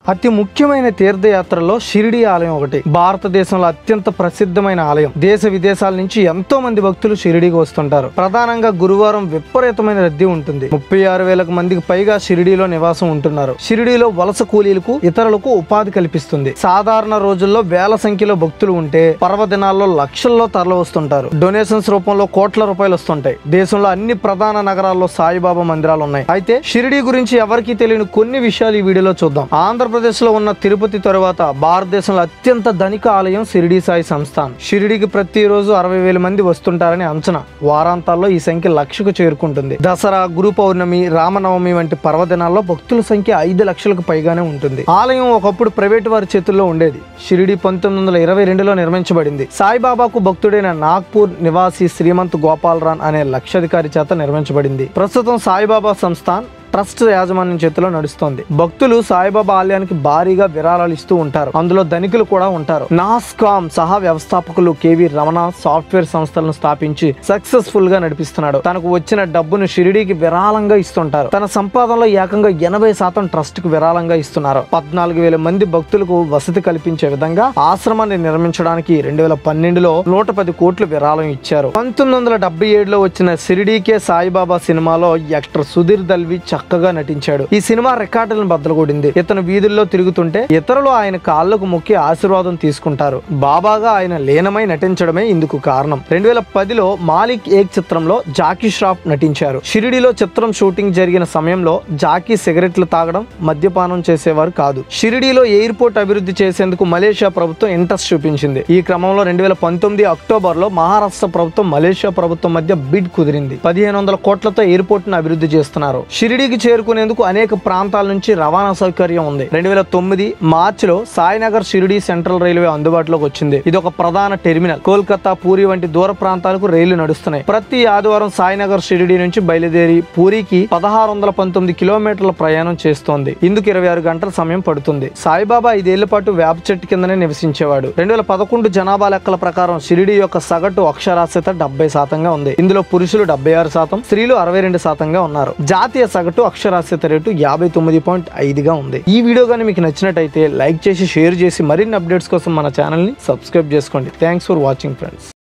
అతి ముఖ్యమైన తీర్థయాత్రలో షిరిడి ఆలయం ఒకటి భారతదేశంలో అత్యంత ప్రసిద్ధమైన ఆలయం దేశ విదేశాల నుంచి ఎంతో మంది భక్తులు షిరిడికి వస్తుంటారు ప్రధానంగా గురువారం విపరీతమైన రద్దీ ఉంటుంది ముప్పై ఆరు వేలకు మందికి పైగా షిరిడిలో నివాసం ఉంటున్నారు షిరిడిలో వలస కూలీలకు ఇతరులకు ఉపాధి కల్పిస్తుంది సాధారణ రోజుల్లో వేల సంఖ్యలో భక్తులు ఉంటే పర్వదినాల్లో లక్షల్లో తరలి వస్తుంటారు డొనేషన్స్ రూపంలో కోట్ల రూపాయలు వస్తుంటాయి దేశంలో అన్ని ప్రధాన నగరాల్లో సాయిబాబా మందిరాలు ఉన్నాయి అయితే షిరిడి గురించి ఎవరికీ తెలియని కొన్ని విషయాలు ఈ వీడియోలో చూద్దాం ఆంధ్రప్రదేశ్ లో ఉన్న తిరుపతి తరువాత భారతదేశంలో అత్యంత ధనిక ఆలయం షిరిడి సాయి సంస్థాన్ షిరిడికి ప్రతిరోజు అరవై వేల మంది వస్తుంటారని అంచనా వారాంతాల్లో ఈ సంఖ్య లక్షకు చేరుకుంటుంది దసరా గురు పౌర్ణమి రామనవమి వంటి పర్వదినాల్లో భక్తుల సంఖ్య ఐదు లక్షలకు పైగానే ఉంటుంది ఆలయం ఒకప్పుడు ప్రైవేటు వారి చేతుల్లో ఉండేది షిరిడి పంతొమ్మిది వందల ఇరవై రెండులో నిర్మించబడింది సాయిబాబాకు భక్తుడైన నాగ్పూర్ నివాసి శ్రీమంత్ గోపాలరాన్ అనే లక్షాధికారి చేత నిర్మించబడింది ప్రస్తుతం సాయిబాబా సంస్థాన్ ట్రస్ట్ యాజమాన్యం చేతిలో నడుస్తోంది భక్తులు సాయిబాబా ఆలయానికి భారీగా విరాళాలు ఇస్తూ ఉంటారు అందులో ధనికులు కూడా ఉంటారు నాస్కామ్ సహా వ్యవస్థాపకులు కేవి రమణ సాఫ్ట్వేర్ సంస్థలను స్థాపించి సక్సెస్ఫుల్ గా నడిపిస్తున్నాడు తనకు వచ్చిన డబ్బును షిరిడీకి విరాళంగా ఇస్తుంటారు తన సంపాదనలో ఏకంగా ఎనభై శాతం ట్రస్ట్ కు విరాళంగా ఇస్తున్నారు పద్నాలుగు వేల మంది భక్తులకు వసతి కల్పించే విధంగా ఆశ్రమాన్ని నిర్మించడానికి రెండు వేల పన్నెండులో నూట పది కోట్లు విరాళం ఇచ్చారు పంతొమ్మిది వందల డెబ్బై ఏడులో వచ్చిన షిరిడీకే సాయిబాబా సినిమాలో యాక్టర్ సుధీర్ దల్వి చక్కగా నటించాడు ఈ సినిమా రికార్డులను బద్దలగొడింది ఇతను వీధుల్లో తిరుగుతుంటే ఇతరులు ఆయన కాళ్ళకు మొక్కి ఆశీర్వాదం తీసుకుంటారు బాబాగా ఆయన లీనమై నటించడమే ఇందుకు కారణం రెండు వేల పదిలో మాలిక్ ఏక్ చిత్రంలో జాకీ ష్రాఫ్ నటించారు షిరిడిలో చిత్రం షూటింగ్ జరిగిన సమయంలో జాకీ సిగరెట్లు తాగడం మద్యపానం చేసేవారు కాదు షిరిడిలో ఎయిర్పోర్ట్ అభివృద్ధి చేసేందుకు మలేషియా ప్రభుత్వం ఇంట్రెస్ట్ చూపించింది ఈ క్రమంలో రెండు వేల పంతొమ్మిది అక్టోబర్ లో మహారాష్ట్ర ప్రభుత్వం మలేషియా ప్రభుత్వం మధ్య బిడ్ కుదిరింది పదిహేను వందల కోట్లతో ఎయిర్పోర్ట్ ను అభివృద్ధి చేస్తున్నారు షిరిడికి చేరుకునేందుకు అనేక ప్రాంతాల నుంచి రవాణా సౌకర్యం ఉంది రెండు వేల తొమ్మిది మార్చిలో సాయినగర్ షిరిడి సెంట్రల్ రైల్వే అందుబాటులోకి వచ్చింది ఇది ఒక ప్రధాన టెర్మినల్ కోల్కతా పూరి వంటి దూర ప్రాంతాలకు రైళ్లు నడుస్తున్నాయి ప్రతి ఆదివారం సాయినగర్ షిరిడి నుంచి బయలుదేరి పూరికి పదహారు వందల పంతొమ్మిది కిలోమీటర్ల ప్రయాణం చేస్తోంది ఇందుకు ఇరవై ఆరు గంటల సమయం పడుతుంది సాయిబాబా ఐదేళ్ల పాటు వేప చెట్టు కిందనే నివసించేవాడు రెండు వేల పదకొండు జనాభా లెక్కల ప్రకారం షిరిడి యొక్క సగటు అక్షరాస్యత డెబ్బై శాతంగా ఉంది ఇందులో పురుషులు డెబ్బై ఆరు శాతం స్త్రీలు అరవై రెండు శాతంగా ఉన్నారు జాతీయ సగటు అక్షరాస్యత రేటు యాభై తొమ్మిది పాయింట్ ఐదుగా ఉంది ఈ వీడియో కానీ మీకు నచ్చినట్టయితే లైక్ చేసి షేర్ చేసి మరిన్ని అప్డేట్స్ కోసం మన ఛానల్ని సబ్స్క్రైబ్ చేసుకోండి థ్యాంక్స్ ఫర్ వాచింగ్ ఫ్రెండ్స్